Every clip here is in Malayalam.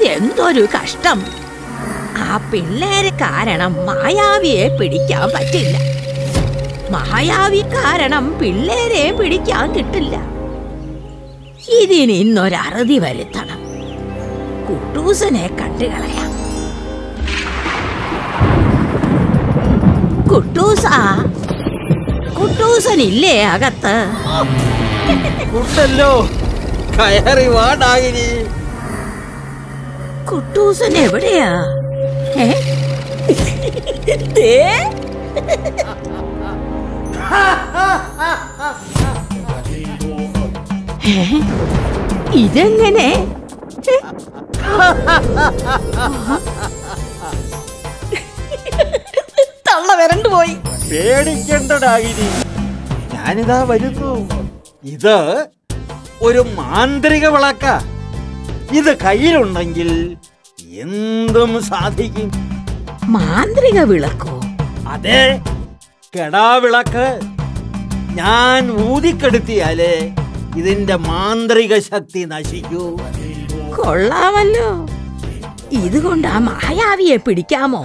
എന്തൊരു കഷ്ടം ആ പിള്ളേര് കാരണം മായാവിയെ പിടിക്കാൻ പറ്റില്ല മായാവി കാരണം പിള്ളേരെ പിടിക്കാൻ കിട്ടില്ല ഇതിന് ഇന്നൊരറുതി വരുത്തണം കുട്ടൂസനെ കണ്ടുകളയാം കുട്ടൂസ കുട്ടൂസനില്ലേ അകത്ത് ഉണ്ടല്ലോ കയറി വാ ഡാകിനി കുട്ടൂസൻ എവിടെയാ ഏ? ദേ. ഏ? ഇതെങ്ങനെ തള്ള വരണ്ടു പോയി പേടിക്കണ്ട ഡാകിനി ഞാനിതാ വരുന്നു ഇത് ഒരു മാന്ത്രിക വിളക്ക ഇത് കയ്യിലുണ്ടെങ്കിൽ എന്തും സാധിക്കും മാന്ത്രിക വിളക്കോ അതെ കെടാവിളക്ക് ഞാൻ ഊതിക്കെടുത്തിയാലേ ഇതിന്റെ മാന്ത്രിക ശക്തി നശിക്കൂ കൊള്ളാമല്ലോ ഇതുകൊണ്ട് ആ മായാവിയെ പിടിക്കാമോ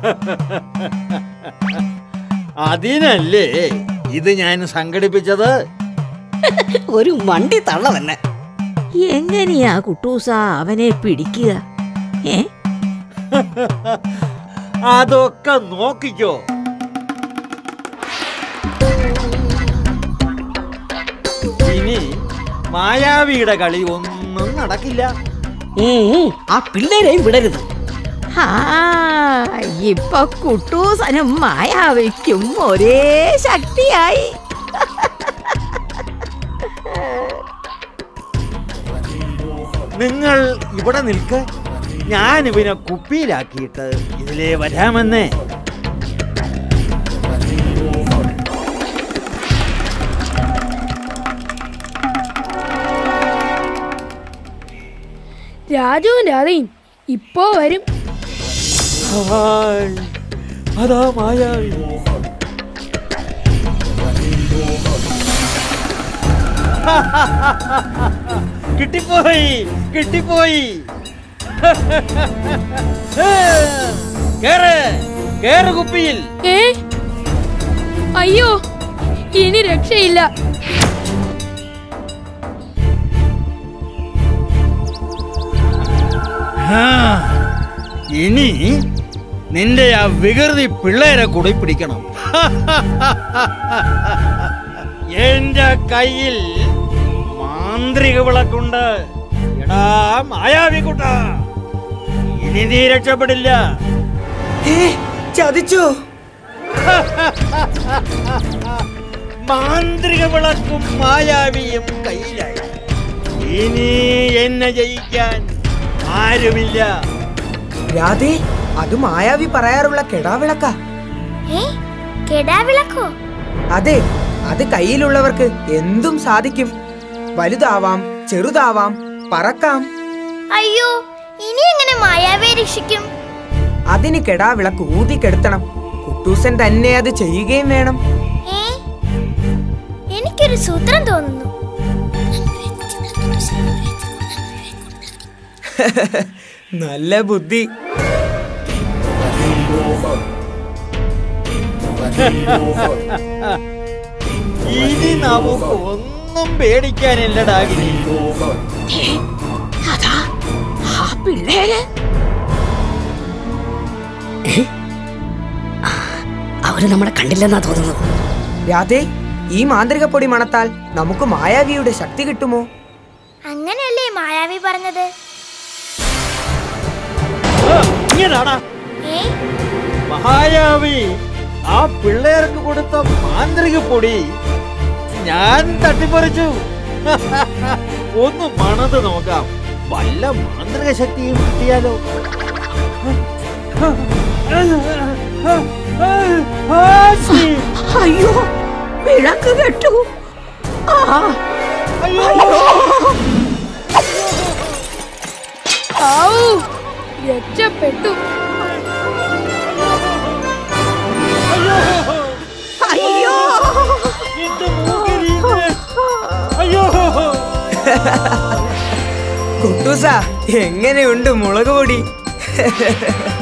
അതിനല്ലേ ഇത് ഞാൻ സംഘടിപ്പിച്ചത് ഒരു മണ്ടി തള്ള തന്നെ എങ്ങനെയാ കുട്ടൂസ അവനെ പിടിക്കുക ഏ അതൊക്കെ നോക്കിക്കോ ഇനി മായാവിയുടെ കളി ഒന്നും നടക്കില്ല ഉം, ആ പിള്ളേരെയും വിടരുത് ആ ഇപ്പൊ കുട്ടൂസനും മായാവിക്കും ഒരേ ശക്തിയായി നിങ്ങൾ ഇവിടെ നിൽക്ക് ഞാൻ ഇവനെ കുപ്പിയിലാക്കിയിട്ട് ഇതിലേ വരാമെന്നേ രാജുവും രാധയും ഇപ്പോ വരും ഹായ്, അതാ മായാവി കിട്ടിപ്പോയി കിട്ടിപ്പോയി കേറ് കേറ് കുപ്പിയിൽ ഏ അയ്യോ ഇനി രക്ഷയില്ല ആ, ഇനി നിന്റെ ആ വികൃതി പിള്ളേരെ കൂടി പിടിക്കണം എന്റെ കയ്യിൽ മാന്ത്രിക വിളക്കുണ്ട് എടാ മായാവിക്കുട്ട ഇനി നീ രക്ഷപ്പെടില്ല ചതിച്ചു മാന്ത്രിക വിളക്കും മായാവിയും കയ്യിലായി ഇനി എന്നെ ജയിക്കാൻ ആരുമില്ല രാധേ അത് മായാവി പറയാറുള്ള കെടാവിളക്ക ഏ കെടാവിളക്കോ അതെ അത് കയ്യിലുള്ളവർക്ക് എന്തും സാധിക്കും വലുതാവാം ചെറുതാവാം പറക്കാം അയ്യോ ഇനി എങ്ങനെ മായാവയെ രക്ഷിക്കും അതിന് കെടാവിളക്ക് ഊതിക്കെടുത്തണം കുട്ടൂസൻ തന്നെ അത് ചെയ്യുകയും വേണം ഏ എനിക്കൊരു സൂത്രം തോന്നുന്നു നല്ല ബുദ്ധി ഇനി നമുക്ക് ഒന്നും പേടിക്കാനില്ലടാകിനി ഏ, അതാ ആ പിള്ളേര് അവര് നമ്മളെ കണ്ടില്ലെന്നാ തോന്നുന്നത് രാധേ ഈ മാന്ത്രിക പൊടി മണത്താൽ നമുക്ക് മായാവിയുടെ ശക്തി കിട്ടുമോ അങ്ങനെയല്ലേ മായാവി പറഞ്ഞത് ആ, ഇങ്ങനാടാ ഏ മഹായാവി ആ പിള്ളേർക്ക് കൊടുത്ത മാന്ത്രിക പൊടി ഞാൻ തട്ടിപ്പറിച്ചു ഒന്ന് മണത് നോക്കാം വല്ല മാന്ത്രിക ശക്തിയും കിട്ടിയാലോ അയ്യോ വിളക്ക് കെട്ടു ആ ആവൂ രക്ഷപ്പെട്ടു അയ്യോ എന്റെ മൂക്കിരിയുന്നു. അയ്യോ കുട്ടൂസ എങ്ങനെയുണ്ട് മുളക് പൊടി